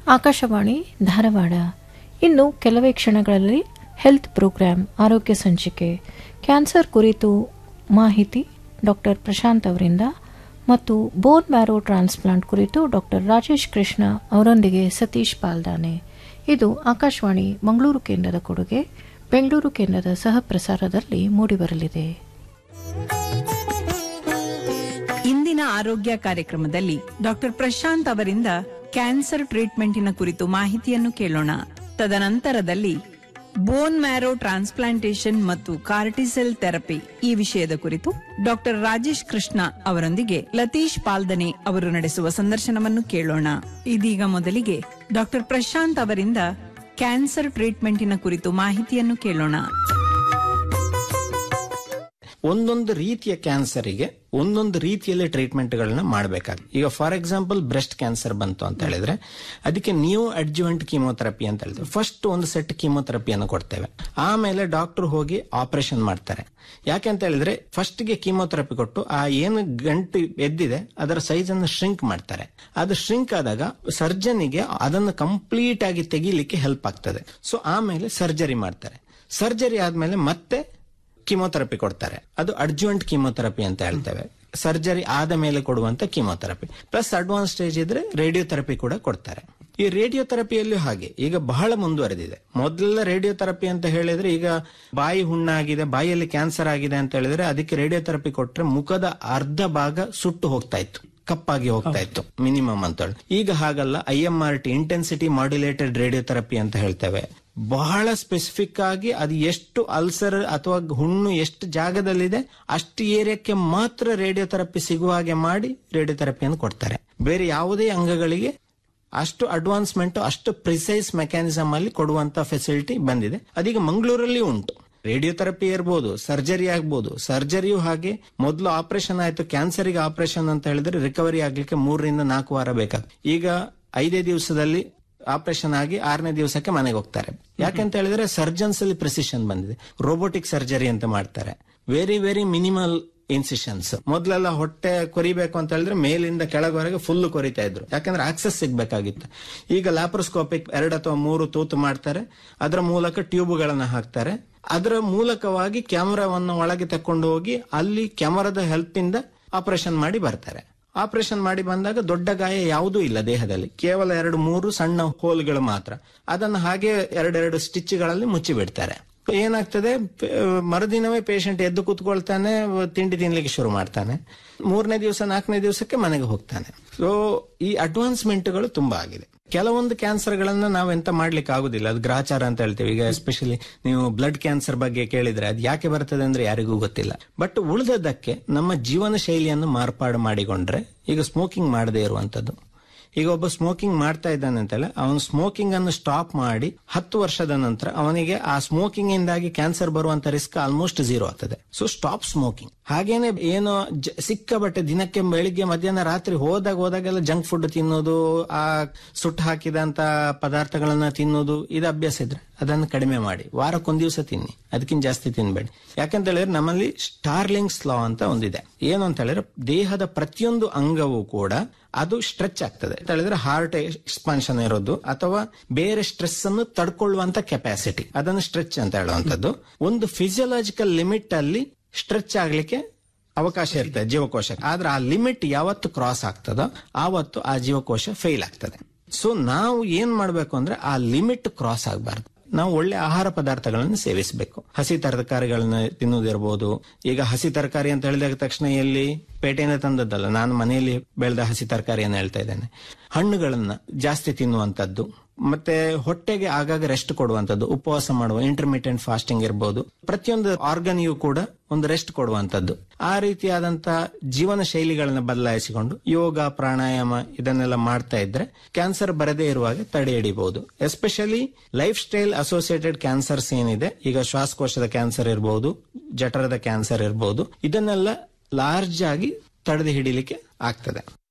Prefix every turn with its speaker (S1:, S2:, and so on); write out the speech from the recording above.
S1: ಆಕಾಶವಾಣಿ ಧಾರವಾಡ ಇನ್ನು ಕೆಲವೇ ಕ್ಷಣಗಳಲ್ಲಿ ಹೆಲ್ತ್ ಪ್ರೋಗ್ರಾಂ ಆರೋಗ್ಯ ಸಂಚಿಕೆ ಕ್ಯಾನ್ಸರ್ ಕುರಿತು ಮಾಹಿತಿ ಡಾಕ್ಟರ್ ಪ್ರಶಾಂತ್ ಅವರಿಂದ ಮತ್ತು ಬೋನ್ ಮ್ಯಾರೋ ಟ್ರಾನ್ಸ್ಪ್ಲಾಂಟ್ ಕುರಿತು ಡಾಕ್ಟರ್ ರಾಜೇಶ್ ಕೃಷ್ಣ ಅವರೊಂದಿಗೆ ಸತೀಶ್ ಪಾಲ್ದಾನೆ ಇದು ಆಕಾಶವಾಣಿ ಮಂಗಳೂರು ಕೇಂದ್ರದ ಕೊಡುಗೆ ಬೆಂಗಳೂರು ಕೇಂದ್ರದ ಸಹ ಪ್ರಸಾರದಲ್ಲಿ ಮೂಡಿಬರಲಿದೆ
S2: ಇಂದಿನ ಆರೋಗ್ಯ ಕಾರ್ಯಕ್ರಮದಲ್ಲಿ ಡಾಕ್ಟರ್ ಪ್ರಶಾಂತ್ ಅವರಿಂದ ಕ್ಯಾನ್ಸರ್ ಟ್ರೀಟ್ಮೆಂಟಿನ ಕುರಿತು ಮಾಹಿತಿಯನ್ನು ಕೇಳೋಣ ತದನಂತರದಲ್ಲಿ ಬೋನ್ ಮ್ಯಾರೋ ಟ್ರಾನ್ಸ್ಪ್ಲಾಂಟೇಶನ್ ಮತ್ತು ಕಾರ್ಟಿಸೆಲ್ ಥೆರಪಿ ಈ ವಿಷಯದ ಕುರಿತು ಡಾಕ್ಟರ್ ರಾಜೇಶ್ ಕೃಷ್ಣ ಅವರೊಂದಿಗೆ ಲತೀಶ್ ಪಾಲ್ದನೆ ಅವರು ನಡೆಸುವ ಸಂದರ್ಶನವನ್ನು ಕೇಳೋಣ ಇದೀಗ ಮೊದಲಿಗೆ ಡಾಕ್ಟರ್ ಪ್ರಶಾಂತ್ ಅವರಿಂದ ಕ್ಯಾನ್ಸರ್ ಟ್ರೀಟ್ಮೆಂಟಿನ ಕುರಿತು ಮಾಹಿತಿಯನ್ನು ಕೇಳೋಣ
S3: ಒಂದೊಂದು ರೀತಿಯ ಕ್ಯಾನ್ಸರಿಗೆ ಒಂದೊಂದು ರೀತಿಯಲ್ಲಿ ಟ್ರೀಟ್ಮೆಂಟ್ಗಳನ್ನ ಮಾಡಬೇಕಾಗುತ್ತೆ ಈಗ ಫಾರ್ ಎಕ್ಸಾಂಪಲ್ ಬ್ರೆಸ್ಟ್ ಕ್ಯಾನ್ಸರ್ ಬಂತು ಅಂತ ಹೇಳಿದ್ರೆ ಅದಕ್ಕೆ ನ್ಯೂ ಅಡ್ಜುವೆಂಟ್ ಕೀಮೋಥೆರಪಿ ಅಂತ ಹೇಳಿದ್ರೆ ಫಸ್ಟ್ ಒಂದು ಸೆಟ್ ಕೀಮೋಥೆರಪಿಯನ್ನು ಕೊಡ್ತೇವೆ ಆಮೇಲೆ ಡಾಕ್ಟರ್ ಹೋಗಿ ಆಪರೇಷನ್ ಮಾಡ್ತಾರೆ ಯಾಕೆ ಅಂತ ಹೇಳಿದ್ರೆ ಫಸ್ಟ್ ಗೆ ಕೀಮೋಥೆರಪಿ ಕೊಟ್ಟು ಆ ಏನು ಗಂಟು ಎದ್ದಿದೆ ಅದರ ಸೈಜ್ ಅನ್ನು ಶ್ರಿಂಕ್ ಮಾಡ್ತಾರೆ ಅದು ಶ್ರಿಂಕ್ ಆದಾಗ ಸರ್ಜನಿಗೆ ಅದನ್ನು ಕಂಪ್ಲೀಟ್ ಆಗಿ ತೆಗಿಲಿಕ್ಕೆ ಹೆಲ್ಪ್ ಆಗ್ತದೆ ಸೊ ಆಮೇಲೆ ಸರ್ಜರಿ ಮಾಡ್ತಾರೆ ಸರ್ಜರಿ ಆದ್ಮೇಲೆ ಮತ್ತೆ ಕೀಮೋಥೆರಪಿ ಕೊಡ್ತಾರೆ ಅದು ಅಡ್ಜುವೆಂಟ್ ಕೀಮೋಥೆರಪಿ ಅಂತ ಹೇಳ್ತೇವೆ ಸರ್ಜರಿ ಆದ ಮೇಲೆ ಕೊಡುವಂತ ಕೀಮೋಥೆರಪಿ ಪ್ಲಸ್ ಅಡ್ವಾನ್ಸ್ ಸ್ಟೇಜ್ ಇದ್ರೆ ರೇಡಿಯೋಥೆರಪಿ ಕೂಡ ಕೊಡ್ತಾರೆ ಈ ರೇಡಿಯೋಥೆರಪಿಯಲ್ಲೂ ಹಾಗೆ ಈಗ ಬಹಳ ಮುಂದುವರೆದಿದೆ ಮೊದಲ ರೇಡಿಯೋಥೆರಪಿ ಅಂತ ಹೇಳಿದ್ರೆ ಈಗ ಬಾಯಿ ಹುಣ್ಣಾಗಿದೆ ಬಾಯಿಯಲ್ಲಿ ಕ್ಯಾನ್ಸರ್ ಆಗಿದೆ ಅಂತ ಹೇಳಿದ್ರೆ ಅದಕ್ಕೆ ರೇಡಿಯೋಥೆರಪಿ ಕೊಟ್ರೆ ಮುಖದ ಅರ್ಧ ಭಾಗ ಸುಟ್ಟು ಹೋಗ್ತಾ ಇತ್ತು ಕಪ್ಪಾಗಿ ಹೋಗ್ತಾ ಇತ್ತು ಮಿನಿಮಮ್ ಅಂತ ಹೇಳಿ ಈಗ ಹಾಗಲ್ಲ I M R T intensity modulated radiotherapy ಅಂತ ಹೇಳ್ತೇವೆ ಬಹಳ ಸ್ಪೆಸಿಫಿಕ್ ಆಗಿ ಅದು ಎಷ್ಟು ಅಲ್ಸರ್ ಅಥವಾ ಹುಣ್ಣು ಎಷ್ಟು ಜಾಗದಲ್ಲಿದೆ ಅಷ್ಟು ಏರಿಯಾಕ್ಕೆ ಮಾತ್ರ ರೇಡಿಯೋಥೆರಪಿ ಸಿಗುವ ಹಾಗೆ ಮಾಡಿ ರೇಡಿಯೋಥೆರಪಿಯನ್ನು ಕೊಡ್ತಾರೆ ಬೇರೆ ಯಾವುದೇ ಅಂಗಗಳಿಗೆ ಅಷ್ಟು ಅಡ್ವಾನ್ಸ್ಮೆಂಟ್ ಅಷ್ಟು ಪ್ರಿಸೈಸ್ ಮೆಕ್ಯಾನಿಸಮ್ ಅಲ್ಲಿ ಕೊಡುವಂತ ಫೆಸಿಲಿಟಿ ಬಂದಿದೆ ಅದೀಗ ಮಂಗಳೂರಲ್ಲಿ ಉಂಟು ರೇಡಿಯೋಥೆರಪಿ ಇರ್ಬೋದು ಸರ್ಜರಿ ಆಗ್ಬೋದು ಸರ್ಜರಿಯೂ ಹಾಗೆ ಮೊದಲು ಆಪರೇಷನ್ ಆಯ್ತು ಕ್ಯಾನ್ಸರ್ಗೆ ಆಪರೇಷನ್ ಅಂತ ಹೇಳಿದ್ರೆ ರಿಕವರಿ ಆಗ್ಲಿಕ್ಕೆ ಮೂರರಿಂದ ನಾಲ್ಕು ವಾರ ಬೇಕಾಗ್ತದೆ ಈಗ ಐದೇ ದಿವಸದಲ್ಲಿ ಆಪರೇಷನ್ ಆಗಿ ಆರನೇ ದಿವಸಕ್ಕೆ ಮನೆಗೆ ಹೋಗ್ತಾರೆ ಯಾಕೆಂತ ಹೇಳಿದ್ರೆ ಸರ್ಜನ್ಸ್ ಅಲ್ಲಿ ಪ್ರಿಸಿಷನ್ ಬಂದಿದೆ ರೋಬೋಟಿಕ್ ಸರ್ಜರಿ ಅಂತ ಮಾಡ್ತಾರೆ ವೆರಿ ವೆರಿ ಮಿನಿಮಲ್ ಇನ್ಸಿಷನ್ಸ್ ಮೊದಲೆಲ್ಲ ಹೊಟ್ಟೆ ಕೊರಿಬೇಕು ಅಂತ ಹೇಳಿದ್ರೆ ಮೇಲಿಂದ ಕೆಳಗವರೆಗೆ ಫುಲ್ ಕೊರಿತಾ ಇದ್ರು ಯಾಕಂದ್ರೆ ಆಕ್ಸೆಸ್ ಸಿಗ್ಬೇಕಾಗಿತ್ತು ಈಗ ಲ್ಯಾಪ್ರೋಸ್ಕೋಪಿಕ್ ಎರಡು ಅಥವಾ ಮೂರು ತೂತು ಮಾಡ್ತಾರೆ ಅದರ ಮೂಲಕ ಟ್ಯೂಬ್ಗಳನ್ನ ಹಾಕ್ತಾರೆ ಅದರ ಮೂಲಕವಾಗಿ ಕ್ಯಾಮರಾವನ್ನು ಒಳಗೆ ತಕೊಂಡು ಹೋಗಿ ಅಲ್ಲಿ ಕ್ಯಾಮರಾದ ಹೆಲ್ಪ್ ಇಂದ ಆಪರೇಷನ್ ಮಾಡಿ ಬರ್ತಾರೆ ಆಪರೇಷನ್ ಮಾಡಿ ಬಂದಾಗ ದೊಡ್ಡ ಗಾಯ ಯಾವುದೂ ಇಲ್ಲ ದೇಹದಲ್ಲಿ ಕೇವಲ ಎರಡು ಮೂರು ಸಣ್ಣ ಹೋಲ್ಗಳು ಮಾತ್ರ ಅದನ್ನು ಹಾಗೆ ಎರಡೆರಡು ಸ್ಟಿಚ್ಗಳಲ್ಲಿ ಮುಚ್ಚಿ ಬಿಡ್ತಾರೆ ಏನಾಗ್ತದೆ ಪ- ಮರುದಿನವೇ ಪೇಷಂಟ್ ಎದ್ದು ಕೂತ್ಕೊಳ್ತಾನೆ ತಿಂಡಿ ತಿನ್ಲಿಕ್ಕೆ ಶುರು ಮಾಡ್ತಾನೆ ಮೂರನೇ ದಿವಸ ನಾಲ್ಕನೇ ದಿವಸಕ್ಕೆ ಮನೆಗೆ ಹೋಗ್ತಾನೆ ಸೊ ಈ ಅಡ್ವಾನ್ಸ್ಮೆಂಟ್ಗಳು ತುಂಬಾ ಆಗಿದೆ ಕೆಲವೊಂದು ಕ್ಯಾನ್ಸರ್ಗಳನ್ನ ನಾವು ಎಂತ ಮಾಡ್ಲಿಕ್ಕೆ ಆಗುದಿಲ್ಲ ಅದು ಗ್ರಾಚಾರ ಅಂತ ಹೇಳ್ತೇವೆ ಈಗ ಎಸ್ಪೆಷಲಿ ನೀವು ಬ್ಲಡ್ ಕ್ಯಾನ್ಸರ್ ಬಗ್ಗೆ ಕೇಳಿದ್ರೆ ಅದು ಯಾಕೆ ಬರ್ತದೆ ಅಂದ್ರೆ ಯಾರಿಗೂ ಗೊತ್ತಿಲ್ಲ ಬಟ್ ಉಳಿದದ್ದಕ್ಕೆ ನಮ್ಮ ಜೀವನ ಶೈಲಿಯನ್ನು ಮಾರ್ಪಾಡು ಮಾಡಿಕೊಂಡ್ರೆ ಈಗ ಸ್ಮೋಕಿಂಗ್ ಮಾಡದೇ ಇರುವಂತದ್ದು ಈಗ ಒಬ್ಬ ಸ್ಮೋಕಿಂಗ್ ಮಾಡ್ತಾ ಇದ್ದಾನೆ ಅಂತೇಳಿ ಅವನು ಸ್ಮೋಕಿಂಗ್ ಅನ್ನು ಸ್ಟಾಪ್ ಮಾಡಿ ಹತ್ತು ವರ್ಷದ ನಂತರ ಅವನಿಗೆ ಆ ಸ್ಮೋಕಿಂಗ್ ಇಂದಾಗಿ ಕ್ಯಾನ್ಸರ್ ಬರುವಂತ ರಿಸ್ಕ್ ಆಲ್ಮೋಸ್ಟ್ ಝೀರೋ ಆಗ್ತದೆ ಸೊ ಸ್ಟಾಪ್ ಸ್ಮೋಕಿಂಗ್ ಹಾಗೇನೆ ಏನು ಜ- ಸಿಕ್ಕಾಬಟ್ಟೆ ದಿನಕ್ಕೆ ಬೆಳಿಗ್ಗೆ ಮಧ್ಯಾಹ್ನ ರಾತ್ರಿ ಹೋದಾಗ ಹೋದಾಗೆಲ್ಲ ಜಂಕ್ ಫುಡ್ ತಿನ್ನೋದು ಆ ಸುಟ್ಟು ಹಾಕಿದಂತ ಪದಾರ್ಥಗಳನ್ನ ತಿನ್ನೋದು ಇದು ಅಭ್ಯಾಸ ಇದ್ರೆ ಅದನ್ನು ಕಡಿಮೆ ಮಾಡಿ ವಾರಕ್ಕೊಂದ್ ದಿವಸ ತಿನ್ನಿ ಅದಕ್ಕಿಂತ ಜಾಸ್ತಿ ತಿನ್ಬೇಡಿ ಯಾಕಂತ ಹೇಳಿದ್ರೆ ನಮ್ಮಲ್ಲಿ ಸ್ಟಾರ್ಲಿಂಗ್ಸ್ ಲಾ ಅಂತ ಒಂದಿದೆ ಏನು ಅಂತ ಹೇಳಿದ್ರೆ ದೇಹದ ಪ್ರತಿಯೊಂದು ಅಂಗವೂ ಕೂಡ ಅದು ಸ್ಟ್ರೆಚ್ ಆಗ್ತದೆ ಅಂತ ಹೇಳಿದ್ರೆ ಹಾರ್ಟ್ ಎಕ್ಸ್ಪಾನ್ಷನ್ ಇರೋದು ಅಥವಾ ಬೇರೆ ಸ್ಟ್ರೆಸ್ ಅನ್ನು ತಡ್ಕೊಳ್ಳುವಂತ ಕೆಪಾಸಿಟಿ ಅದನ್ನು ಸ್ಟ್ರೆಚ್ ಅಂತ ಹೇಳುವಂತದ್ದು ಒಂದು ಫಿಸಿಯೋಲಾಜಿಕಲ್ ಲಿಮಿಟ್ ಅಲ್ಲಿ ಸ್ಟ್ರೆಚ್ ಆಗ್ಲಿಕ್ಕೆ ಅವಕಾಶ ಇರ್ತದೆ ಜೀವಕೋಶ ಆದ್ರೆ ಆ ಲಿಮಿಟ್ ಯಾವತ್ತು ಕ್ರಾಸ್ ಆಗ್ತದೋ ಆವತ್ತು ಆ ಜೀವಕೋಶ ಫೇಲ್ ಆಗ್ತದೆ ಸೊ ನಾವು ಏನ್ ಮಾಡ್ಬೇಕು ಅಂದ್ರೆ ಆ ಲಿಮಿಟ್ ಕ್ರಾಸ್ ಆಗಬಾರ್ದು ನಾವು ಒಳ್ಳೆ ಆಹಾರ ಪದಾರ್ಥಗಳನ್ನು ಸೇವಿಸಬೇಕು ಹಸಿ ತರಕಾರಿಗಳನ್ನ ತಿನ್ನುವುದಿರ್ಬೋದು ಈಗ ಹಸಿ ತರಕಾರಿ ಅಂತ ಹೇಳಿದ ತಕ್ಷಣ ಎಲ್ಲಿ ಪೇಟೆಯಿಂದ ತಂದದ್ದಲ್ಲ ನಾನು ಮನೆಯಲ್ಲಿ ಬೆಳೆದ ಹಸಿ ತರಕಾರಿಯನ್ನು ಹೇಳ್ತಾ ಇದ್ದೇನೆ ಹಣ್ಣುಗಳನ್ನ ಜಾಸ್ತಿ ತಿನ್ನುವಂತದ್ದು ಮತ್ತೆ ಹೊಟ್ಟೆಗೆ ಆಗಾಗ ರೆಸ್ಟ್ ಕೊಡುವಂತದ್ದು ಉಪವಾಸ ಮಾಡುವ ಇಂಟರ್ಮಿಟೆಂಟ್ ಫಾಸ್ಟಿಂಗ್ ಇರಬಹುದು ಪ್ರತಿಯೊಂದು ಆರ್ಗನ್ಗೂ ಕೂಡ ಒಂದು ರೆಸ್ಟ್ ಕೊಡುವಂತದ್ದು ಆ ರೀತಿಯಾದಂತ ಜೀವನ ಶೈಲಿಗಳನ್ನ ಬದಲಾಯಿಸಿಕೊಂಡು ಯೋಗ ಪ್ರಾಣಾಯಾಮ ಇದನ್ನೆಲ್ಲ ಮಾಡ್ತಾ ಇದ್ರೆ ಕ್ಯಾನ್ಸರ್ ಬರದೇ ಇರುವಾಗ ತಡೆ ಹಿಡಿಬಹುದು especially lifestyle associated cancers ಏನಿದೆ ಈಗ ಶ್ವಾಸಕೋಶದ ಕ್ಯಾನ್ಸರ್ ಇರಬಹುದು ಜಠರದ ಕ್ಯಾನ್ಸರ್ ಇರಬಹುದು ಇದನ್ನೆಲ್ಲ ಲಾರ್ಜ್ ಆಗಿ ತಡೆದು ಹಿಡಿಲಿಕ್ಕೆ ಆಗ್ತದೆ